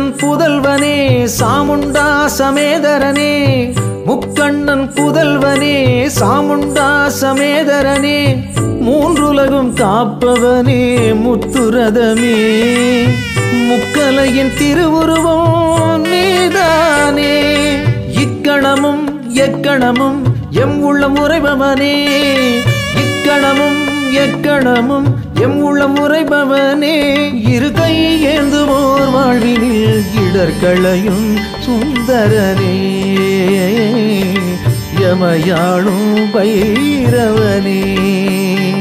முக்கண்ணன் புதல்வனே சாமுண்டா சமேதரனே முக்கண்ணன் புதல்வனே சாமுண்டா சமேதரனே மூன்றுலகும் காப்பவனே முத்துரதமே முக்கலையின் திருவுருவம் நீதானே இக்கணமும் எக்கணமும் எம் உள்ளம் உறைபவனே இக்கணமும் எக்கணமும் எம் உள்ளம் உறைபவனே இரு கை ஏந்துவோர் வாழ்வினில் இடர்களையும் சுந்தரனே யமயாளும் பைரவனே